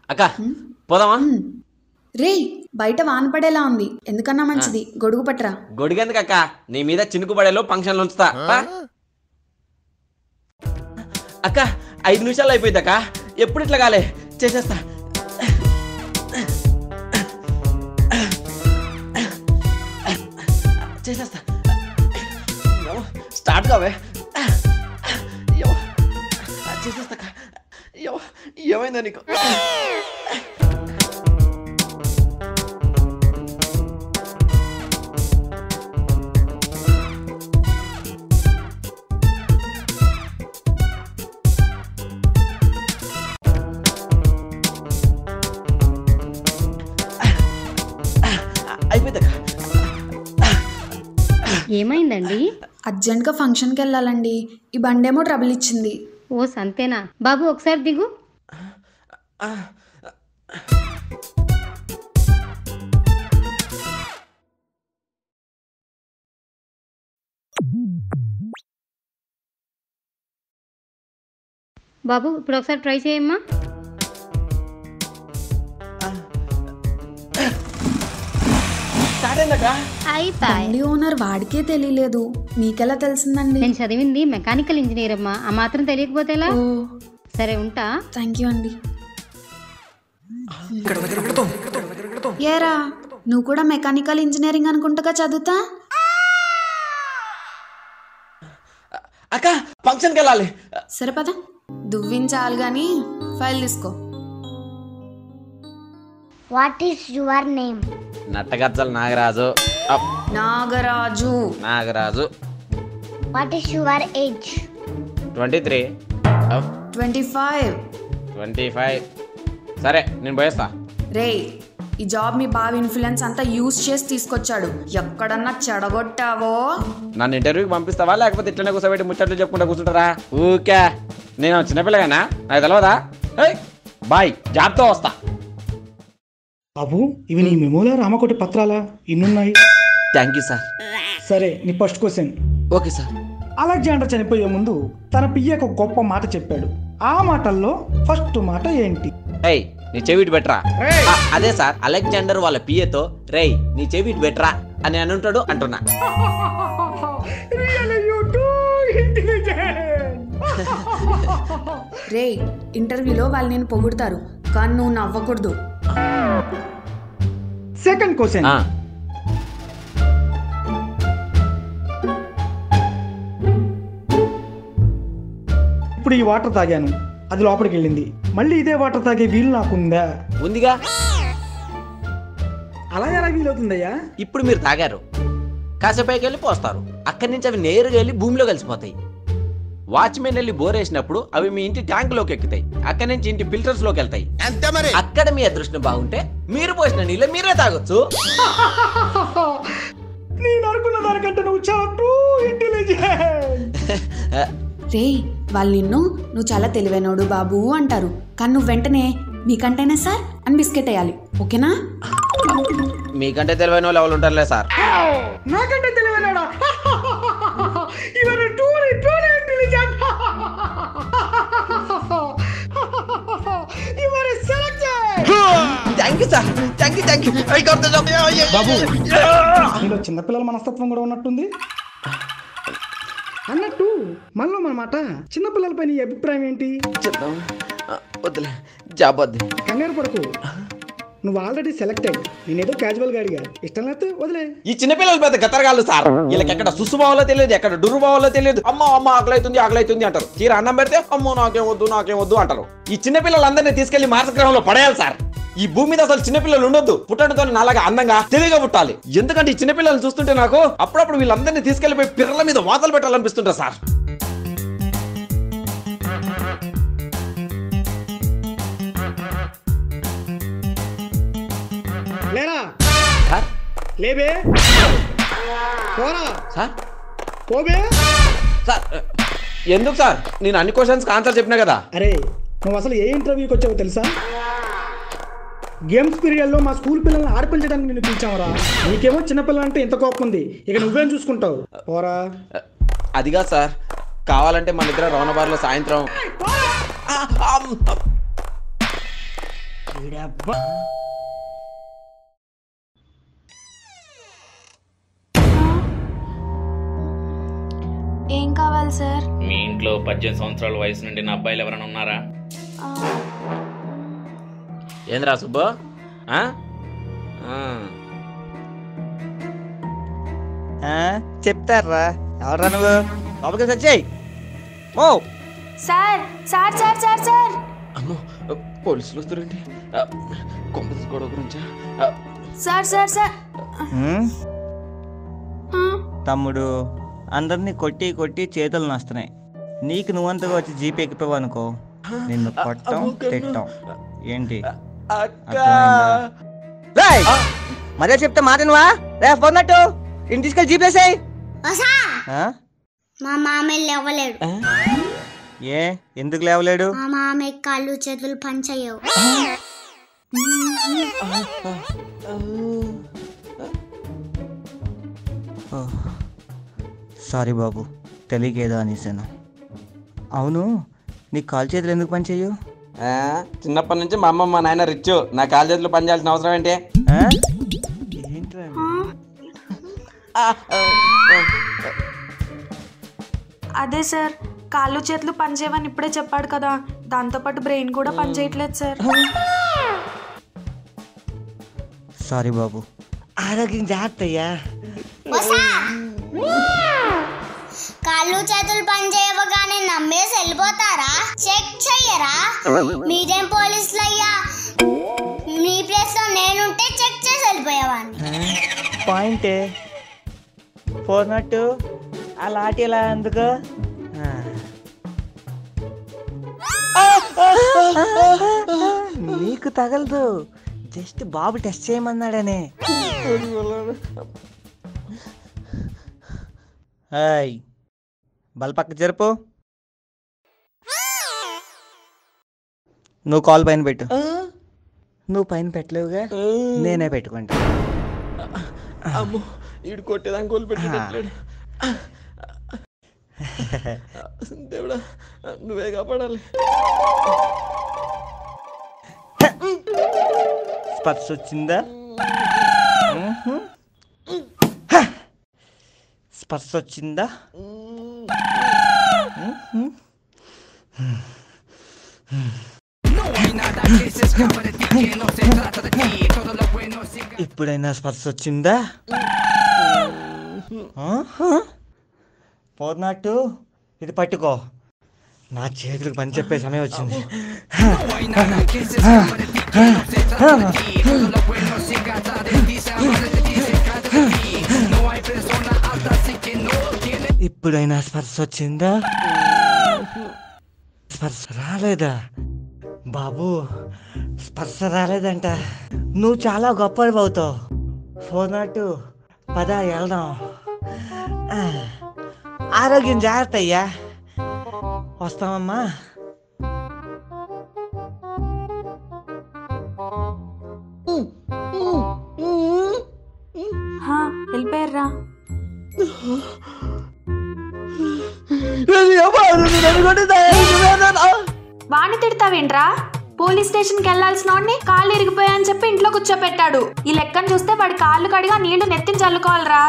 అక్క పోదామా రేయ్ బయట వాన పడేలా ఉంది ఎందుకన్నా మంచిది గొడుగు పట్రా గొడిగెందుకు అక్క నీ మీద చినుకు పడేలో ఫంక్షన్లు ఉంచుతా పా. అక్క ఐదు నిమిషాలు అయిపోయింది అక్క ఎప్పుడు ఇట్లా కాలే చేసేస్తా చేసేస్తా అయ్యో, స్టార్ట్ కావే అయ్యో, చేసేస్తా అక్క. అయ్యో, ఏమైందా నీకు అయిపోయింది అక్క ఏమైందండి అర్జెంట్గా ఫంక్షన్కి వెళ్ళాలండి ఈ బండేమో ట్రబుల్ ఇచ్చింది ఓ సంతేనా బాబు ఒకసారి దిగు బాబు ఇప్పుడు ఒకసారి ట్రై చేయమ్మా స్టార్ట్ అయిందక్క అయిపోయి బండి ఓనర్ వాడికే తెలియలేదు మీకెలా తెలిసిందండి నేను చదివింది మెకానికల్ ఇంజనీర్ అమ్మా ఆ మాత్రం తెలియకపోతే ఎలా ఓ సరే ఉంటా థ్యాంక్ యూ అండి ఏరా నువ్వు కూడా మెకానికల్ ఇంజనీరింగ్ అనుకుంటగా చదువుతా అక్క ఫంక్షన్కి వెళ్ళాలి సరే పద దువ్వించాలి కానీ ఫైల్ తీసుకో What is your name? Nattagachala Nagaraju అప్, Nagaraju Nagaraju What is your age? Twenty three twenty five twenty five సరే నేను పోయేస్తా రే ఈ జాబ్ మీ బావ ఇన్ఫ్లుయెన్స్ అంతా యూజ్ చేసి తీసుకొచ్చాడు ఎక్కడన్నా చెడగొట్టావో నన్ను ఇంటర్వ్యూకి పంపిస్తావా లేకపోతే ఇట్లనే కూర్చోబెట్టి ముచ్చట్లు చెప్పుకుంటా కూర్చుంటారా ఊకే నేను చిన్నపిల్లగానా నాకు తెలియదా ఏయ్, బాయ్ జాబ్తో వస్తా బాబు ఇవి నీ మెమోలా రామకోటి పత్రాలా ఇన్నున్నాయి థ్యాంక్ యూ సార్ సరే నీ first question okay sir Alexander చనిపోయే ముందు తన పియ్యకు ఒక గొప్ప మాట చెప్పాడు ఆ మాటల్లో ఫస్ట్ మాట ఏంటి ఏయ్ నీ చెవిటి బెటరా ఆ, అదే సార్ అలెగ్జాండర్ వాళ్ళ పిఏతో రేయ్ నీ చెవిటి బెటరా అని అని ఉంటాడు అంటున్నా రే ఇంటర్వ్యూలో వాళ్ళు నేను పొగుడతారు కానీ నువ్వు నవ్వకూడదు సెకండ్ క్వశ్చన్ ఆ, ఇప్పుడు ఈ వాటర్ తాగాను అది లోపలికి వెళ్ళింది మళ్ళీ ఇదే వాటర్ తాగే వీలు నాకుందా ఉందిగా అలా ఎలా వీలవుతుందయ్యా ఇప్పుడు మీరు తాగారు కాసేపైకి వెళ్ళి పోస్తారు అక్కడి నుంచి అవి నేరుగా వెళ్ళి భూమిలో కలిసిపోతాయి వాచ్మెన్ వెళ్ళి బోర్ వేసినప్పుడు అవి మీ ఇంటి ట్యాంకులోకి ఎక్కుతాయి అక్కడి నుంచి ఇంటి ఫిల్టర్స్ లోకి వెళ్తాయి అక్కడ మీ అదృష్టం బాగుంటే మీరు పోసిన నీళ్ళు మీరే తాగొచ్చు నేను అనుకున్న దానికంటే నువ్వు చాలా ట్రూ ఇంటెలిజెంట్ రే వాళ్ళు నిన్ను నువ్వు చాలా తెలివైనోడు బాబు అంటారు కానీ నువ్వు వెంటనే మీకంటేనే సార్ అని బిస్కెట్ వేయాలి ఓకేనా మీకంటే తెలివైన వాళ్ళు ఎవరు ఉంటారులే సార్ నాకంటే తెలివైనడా ఇవన్నీ టూరీ టూరీ ఇంటెలిజెంట్ ఇవన్నీ selected thank you sir thank you thank you బాబు నీలో చిన్నపిల్లల మనస్తత్వం కూడా ఉన్నట్టుంది అన్నట్టు మనలో మన మాట చిన్నపిల్లలపై నీ అభిప్రాయం ఏంటి చెప్తాం వద్దులే జాబ్ వద్దు కంగారు పడకు నువ్వు ఆల్రెడీ సెలెక్టెడ్ నేనేదో క్యాజువల్ గాడిగా ఇష్టం లేకపోతే వదిలే ఈ చిన్నపిల్లలు పెద్ద గతరగాళ్ళు సార్ వీళ్ళకి ఎక్కడ సుసు బావాలో తెలియదు ఎక్కడ డుర్రు బావాలో తెలియదు అమ్మ అమ్మ ఆకలి అవుతుంది ఆకలి అవుతుంది అంటారు తీర అన్నం పెడితే అమ్మో నాకేం వద్దు నాకేం వద్దు అంటారు ఈ చిన్నపిల్లలందరినీ తీసుకెళ్లి మార్స్ గ్రహంలో పడేయాలి సార్ ఈ భూమి మీద అసలు చిన్నపిల్లలు ఉండొద్దు పుట్టడంతో నాలాగా అందంగా తెలివిగా పుట్టాలి ఎందుకంటే ఈ చిన్నపిల్లలు చూస్తుంటే నాకు అప్పుడప్పుడు వీళ్ళందరినీ తీసుకెళ్లిపోయి పిల్లల మీద వాతలు పెట్టాలనిపిస్తుంటా సార్ లేరా సార్ లేబే పోరా సార్ పోబే సార్ ఎందుకు సార్ నేను అన్ని క్వశ్చన్స్ ఆన్సర్ చెప్పినా కదా అరే నువ్వు అసలు ఏ ఇంటర్వ్యూకి వచ్చావో తెలుసా గేమ్స్ పీరియడ్లో మా స్కూల్ పిల్లల్ని ఆడిపించడానికి నిన్ను పిలిచామరా నీకేమో చిన్నపిల్లలు అంటే ఇంత కోపం ఉంది ఇక నువ్వేం చూసుకుంటావు పోరా అదిగా సార్ కావాలంటే మన ఇద్దరు రౌనబార్లో సాయంత్రం ఆ, ఆమ్. ఏం కావాలి సార్ మీ ఇంట్లో పద్దెనిమిది సంవత్సరాల వయసు నుండి నా అబ్బాయిలు ఎవరైనా ఉన్నారా ఏంద్రా సుబ్బు ఆ? ఆ. చెప్తారా ఎవరా నువ్వు లోపలికి వచ్చాయి ఓ sir sir sir sir sir అమ్మో పోలీసులు వస్తారండి కొంపస్ గొడవ గురించా ఆ, సార్ సార్ సార్ తమ్ముడు అందరినీ కొట్టి కొట్టి చేతులు నస్తున్నాయి నీకు నువ్వంతగా వచ్చి జీప్ ఎక్కిపోవు అనుకో నిన్ను కొట్టం తిట్టం ఏంటి అక్క అర్థమైందా? రేయ్! మరే చెప్తే మాటనువా రే ఫోన్నట్టు ఇంటి తీసుకెళ్ళి జీప్ వేసాయి వసా మా మామయ్య లేవలేడు ఏ ఎందుకు లేవలేడు మా మామయ్య కాళ్ళు చేతులు పనిచేయవు సారీ బాబు తెలియకేదో అనేసాను అవును నీ కాలు చేతులు ఎందుకు పనిచేయు ఆ, చిన్నప్పటి నుంచి మా అమ్మ మా నాయన రిచ్ నా కాలు చేతులు పని చేయాల్సిన అవసరం ఏంటి ఆ? ఏంట్రా ఇది? అదే సార్ కాళ్ళు చేతులు పనిచేయమని ఇప్పుడే చెప్పాడు కదా దాంతోపాటు బ్రెయిన్ కూడా పనిచేయట్లేదు సార్ సారీ బాబు ఆరోగ్యం జాగ్రత్త అయ్యా వసా కాళ్ళు చేతులు పనిచేయవగానే నమ్మేసి వెళ్ళిపోతారా చెక్ చెయ్యరా మీరేం పోలీసులు అయ్యా మీ ప్లేస్ లో నేనుంటే చెక్ చేసి వెళ్ళిపోయేవాడిని పాయింటే పోనట్టు ఆ లాటి ఎలా ఎందుకు ఆ. నీకు తగలదు జస్ట్ బాబు టెస్ట్ చేయమన్నాడనే హాయ్ బల్ పక్క జరుపు నువ్వు కాల్ పైన పెట్టు నువ్వు పైన పెట్టలేవుగా నేనే పెట్టుకుంటా అమ్మో ఈడు కొట్టేదానికి కోలు పెట్టేటట్లేడు దేవుడా నువ్వే కాపాడాలి స్పర్శ వచ్చిందా మ్మ్హ. స్పర్శ వచ్చిందా మ్మ్హ. ఇప్పుడైనా స్పర్శ వచ్చిందా ఆహా. పోతున్నట్టు ఇది పట్టుకో నా చేతులకు పని చెప్పే సమయం వచ్చింది ఇప్పుడైనా స్పర్శ వచ్చిందా స్పర్శ రాలేదా బాబు స్పర్శ రాలేదంట నువ్వు చాలా గొప్పవి అవుతావు ఫోన్ అటు పద వెళ్దాం ఆ, ఆరోగ్యం జాగ్రత్త అయ్యా వస్తామమ్మా హా, వెళ్ళిపోయారా వాణ్ణి తిడతావేంట్రా పోలీస్ స్టేషన్ కి వెళ్లాల్సిన వాడిని కాళ్ళు ఇరిగిపోయాయని చెప్పి ఇంట్లో కూర్చోపెట్టాడు ఈ లెక్కను చూస్తే వాడి కాళ్ళు కడిగా నీళ్లు నెత్తిని చల్లుకోవాలిరా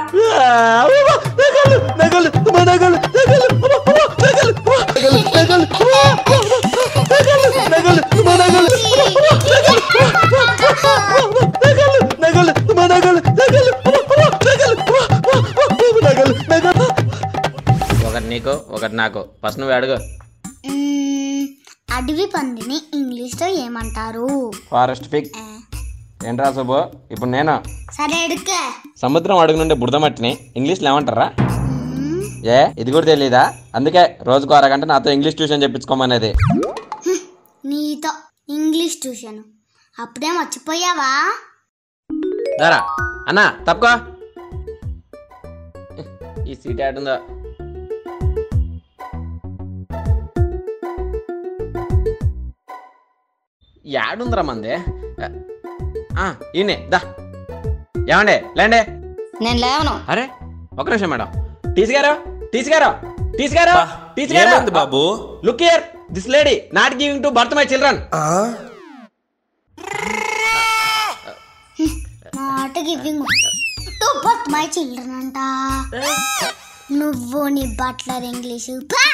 ఒకటి నీకు ఒకటి నాకు ఫస్ట్ నువ్వు అడుగు మ్మ్, అడవి పందిని ఇంగ్లీష్ లో ఏమంటారు ఫారెస్ట్ పిక్ ఆ, ఏంట్రా సుబ్బు ఇప్పుడు నేను సరే అడుక్క సముద్రం అడుగు నుండి బురద మట్టిని ఇంగ్లీష్లో ఏమంటారా ఏ ఇది కూడా తెలీదా అందుకే రోజుకు అరగంట నాతో ఇంగ్లీష్ ట్యూషన్ చెప్పించుకోమనేది నీతో ఇంగ్లీష్ ట్యూషన్ అప్పుడే మర్చిపోయావా దారా అన్నా తప్పుకో ఈ సీట్ ఏడుందో యాడుందిరా మంది ఆ, ఈయనే దా ఏమండే లేండే నేను లేవను అరే ఒక నిమిషం మేడం టీసీ గారు టీసీ గారు టీసీ గారు టీసీ గారు ఏమైంది బాబు look here this lady not giving to birth my children to giving to but my children అంట నువ్వు నీ బట్లర్ ఇంగ్లీష్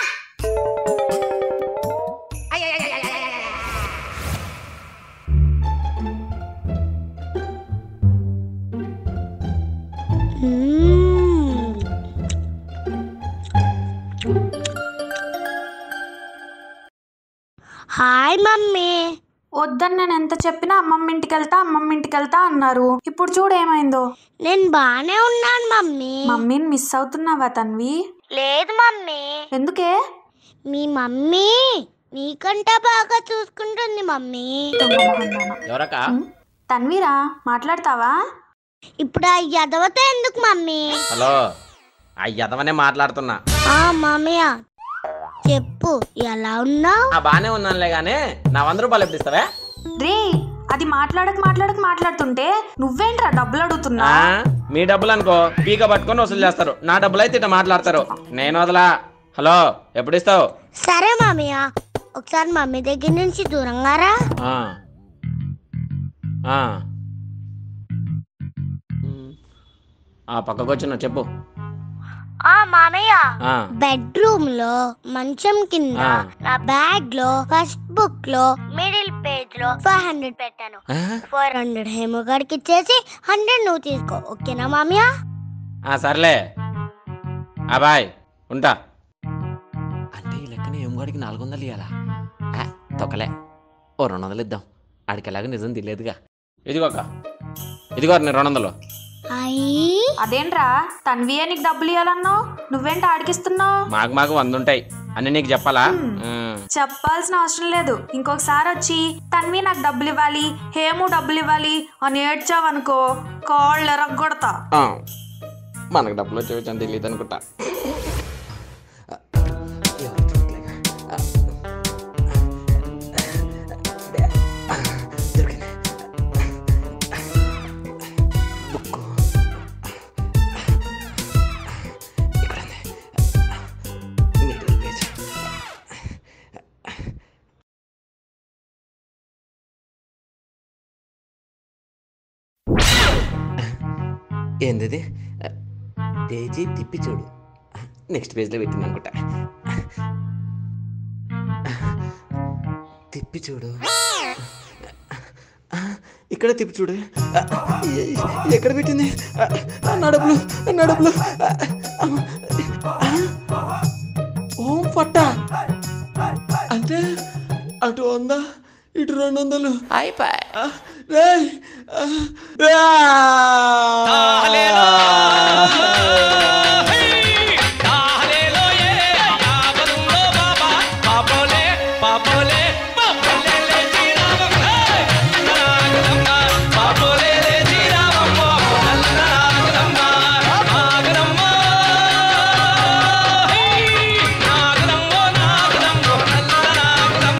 హాయ్ మమ్మీ వద్దని నేను ఎంత చెప్పినా అమ్మమ్మ ఇంటికి వెళ్తా అమ్మమ్మ ఇంటికి వెళ్తా అన్నారు ఇప్పుడు చూడు ఏమైందో నేను బానే ఉన్నాను మమ్మీ మమ్మీని మిస్ అవుతున్నావా తన్వి లేదు మమ్మీ ఎందుకే మీ మమ్మీ నీకంటే బాగా చూసుకుంటుంది మమ్మీ దొంగ మొహం దాన. ఎవరక్క తన్వీరా మాట్లాడతావా ఇప్పుడు ఆ ఎదవతో ఎందుకు మమ్మీ హలో ఆ యదవనే మాట్లాడుతున్నా ఆ మమ్మీ చెప్పు ఎలా ఉన్నావు ఆ బానే ఉన్నానులే గానీ నా వంద రూపాయలు ఎప్పుడు ఇస్తావే రే అది మాట్లాడక మాట్లాడక మాట్లాడుతుంటే నువ్వేంట్రా డబ్బులు అడుగుతున్నా ఆ, మీ డబ్బులు అనుకో పీక పట్టుకొని వసూలు చేస్తారు నా డబ్బులు అయితే ఇట్లా మాట్లాడతారు నేను వదలా హలో ఎప్పుడు ఇస్తావు సరే మామయ్య ఒకసారి మమ్మీ దగ్గర నుంచి దూరంగా రా ఆ. ఆ. ఉమ్. ఆ పక్కకు వచ్చిన చెప్పు ఆ మామయ్య ఆ. బెడ్రూమ్ లో మంచం కింద ఆ. నా బ్యాగ్ లో ఫస్ట్ బుక్ లో మిడిల్ పేజ్ లో ఫైవ్ హండ్రెడ్ పెట్టాను ఆ? ఫోర్ హండ్రెడ్ హేమ గారికి ఇచ్చేసి హండ్రెడ్ నువ్వు తీసుకో ఓకేనా మామయ్య ఆ, సర్లే ఆ బాయ్ ఉంటా అంటే ఈ లెక్కన ఏమగాడికి నాలుగు వందలు ఇవ్వాలా ఆ, తొక్కలే ఓ రెండు వందలు ఇద్దాం ఆడికి ఎలాగో నిజం తెలియదుగా ఇదిగో అక్క ఇదిగో నేను రెండు వందలు అయ్యి అదేంట్రా తన్వియే నీకు డబ్బులు ఇవ్వాలన్నావు నువ్వేంటి ఆడికిస్తున్నావు మాకు మాకు వంద ఉంటాయి అన్ని నీకు చెప్పాలా ఉమ్. చెప్పాల్సిన అవసరం లేదు ఇంకొకసారి వచ్చి తన్వి నాకు డబ్బులు ఇవ్వాలి హేము డబ్బులు ఇవ్వాలి అని ఏడ్చావనుకో కాళ్ళు ఎరగొడతా ఆ, మనకు డబ్బులు వచ్చే విషయం తెలియదు అనుకుంటా ఏంది పేజీ తిప్పి చూడు నెక్స్ట్ పేజ్లో పెట్టింది అనుకుంటా తిప్పి చూడు ఇక్కడ తిప్పి చూడు ఎక్కడ పెట్టింది నా డబ్బులు నా డబ్బులు ఓం పట్ట అంటే అటు వందా ఇటు రెండు వందలు అయిపోయి